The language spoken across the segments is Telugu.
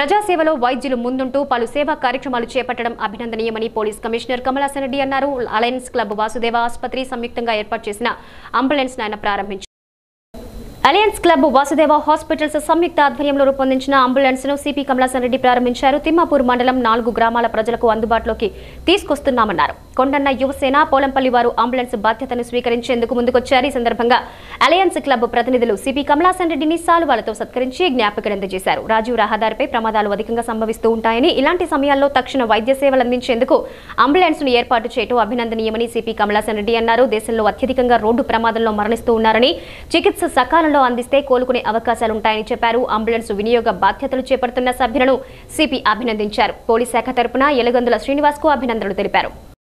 ప్రజాసేవలో వైద్యులు ముందుంటూ పలు సేవా కార్యక్రమాలు చేపట్టడం అభినందనీయమని పోలీస్ కమిషనర్ కమలాసన్ రెడ్డి అన్నారు అలయన్స్ క్లబ్ వాసుదేవ ఆసుపత్రి సంయుక్తంగా ఏర్పాటు చేసిన అంబులెన్స్ ఆయన ప్రారంభించారు అలయన్స్ క్లబ్ వాసుదేవ హాస్పిటల్స్ సంయుక్త ఆధ్వర్యంలో రూపొందించిన అంబులెన్స్ ను సిపి కమలాసన్ రెడ్డి ప్రారంభించారు తిమ్మాపూర్ మండలం నాలుగు గ్రామాల ప్రజలకు అందుబాటులోకి తీసుకొస్తున్నామన్నారు కొండన్న యువసేన పోలంపల్లి వారు అంబులెన్స్ బాధ్యతను స్వీకరించేందుకు ముందుకొచ్చారు ఈ సందర్భంగా అలయన్స్ క్లబ్ ప్రతినిధులు సిపి కమలాసన్ రెడ్డిని సాలువాలతో సత్కరించి జ్ఞాపికలు అందజేశారు రాజీవ్ రహదారిపై ప్రమాదాలు అధికంగా సంభవిస్తూ ఉంటాయని ఇలాంటి సమయాల్లో తక్షణ వైద్య సేవలు అందించేందుకు అంబులెన్స్ ను ఏర్పాటు చేయడం అభినందనీయమని సిపి కమలాసన్ రెడ్డి అన్నారు దేశంలో అత్యధికంగా రోడ్డు ప్రమాదంలో మరణిస్తూ ఉన్నారని చికిత్స సకాలంలో అందిస్తే కోలుకునే అవకాశాలుంటాయని చెప్పారు అంబులెన్స్ వినియోగ బాధ్యతలు చేపడుతున్న సభ్యులను సిపి అభినందించారు పోలీస్ శాఖ తరపున ఎలగందుల శ్రీనివాస్ కు అభినందనలు తెలిపారు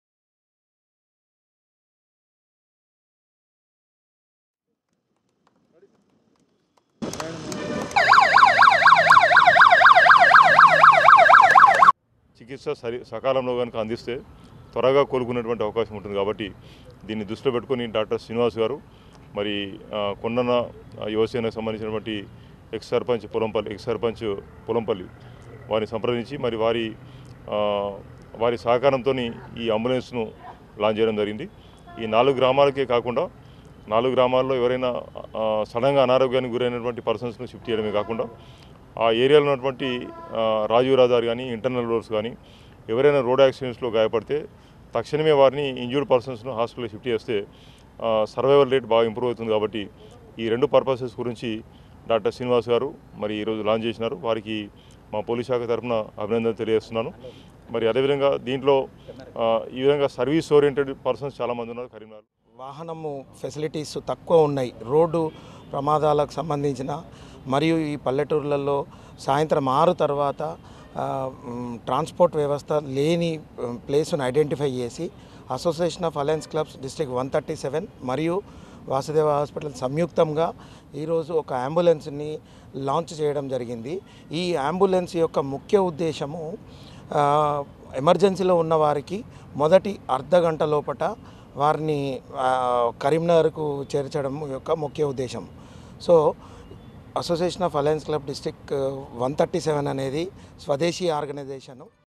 చికిత్స సరి సకాలంలో కనుక అందిస్తే త్వరగా కోలుకునేటువంటి అవకాశం ఉంటుంది కాబట్టి దీన్ని దృష్టిలో పెట్టుకొని డాక్టర్ శ్రీనివాస్ గారు మరి ఆ, కొండన ఆ, యువసేనకు సంబంధించినటువంటి ఎక్స్ సర్పంచ్ పొలంపల్లి ఎక్స్ సర్పంచ్ పొలంపల్లి వారిని సంప్రదించి మరి వారి ఆ, వారి సహకారంతో ఈ అంబులెన్స్ను లాంచ్ చేయడం జరిగింది ఈ నాలుగు గ్రామాలకే కాకుండా నాలుగు గ్రామాల్లో ఎవరైనా ఆ, సడన్గా అనారోగ్యానికి గురైనటువంటి పర్సన్స్ను షిఫ్ట్ చేయడమే కాకుండా ఆ ఏరియాలో ఉన్నటువంటి ఆ, రాజీవ్ రహదారి కానీ ఇంటర్నల్ రోడ్స్ కానీ ఎవరైనా రోడ్ యాక్సిడెంట్స్లో గాయపడితే తక్షణమే వారిని ఇంజూర్డ్ పర్సన్స్ను హాస్పిటల్ షిఫ్ట్ చేస్తే సర్వైవల్ రేట్ బాగా ఇంప్రూవ్ అవుతుంది కాబట్టి ఈ రెండు పర్పసెస్ గురించి డాక్టర్ శ్రీనివాస్ గారు మరి ఈరోజు లాంచ్ చేసినారు వారికి మా పోలీస్ శాఖ తరఫున అభినందనలు తెలియజేస్తున్నాను మరి అదేవిధంగా దీంట్లో ఆ, ఈ విధంగా సర్వీస్ ఓరియంటెడ్ పర్సన్స్ చాలామంది ఉన్నారు కరీంనగర్ వాహనము ఫెసిలిటీస్ తక్కువ ఉన్నాయి రోడ్డు ప్రమాదాలకు సంబంధించిన మరియు ఈ పల్లెటూర్లలో సాయంత్రం ఆరు తర్వాత ఆ, మ్, ట్రాన్స్పోర్ట్ వ్యవస్థ లేని మ్, ప్లేస్ను ఐడెంటిఫై చేసి association of alliance clubs district one thirty seven మరియు వాసుదేవ హాస్పిటల్ సంయుక్తంగా ఈరోజు ఒక అంబులెన్స్ని లాంచ్ చేయడం జరిగింది ఈ అంబులెన్స్ యొక్క ముఖ్య ఉద్దేశము ఆ, ఎమర్జెన్సీలో ఉన్న వారికి మొదటి అర్ధ గంట లోపట వారిని ఆ, కరీంనగర్కు చేర్చడం యొక్క ముఖ్య ఉద్దేశం so association of alliance club district one thirty seven అనేది స్వదేశీ ఆర్గనైజేషను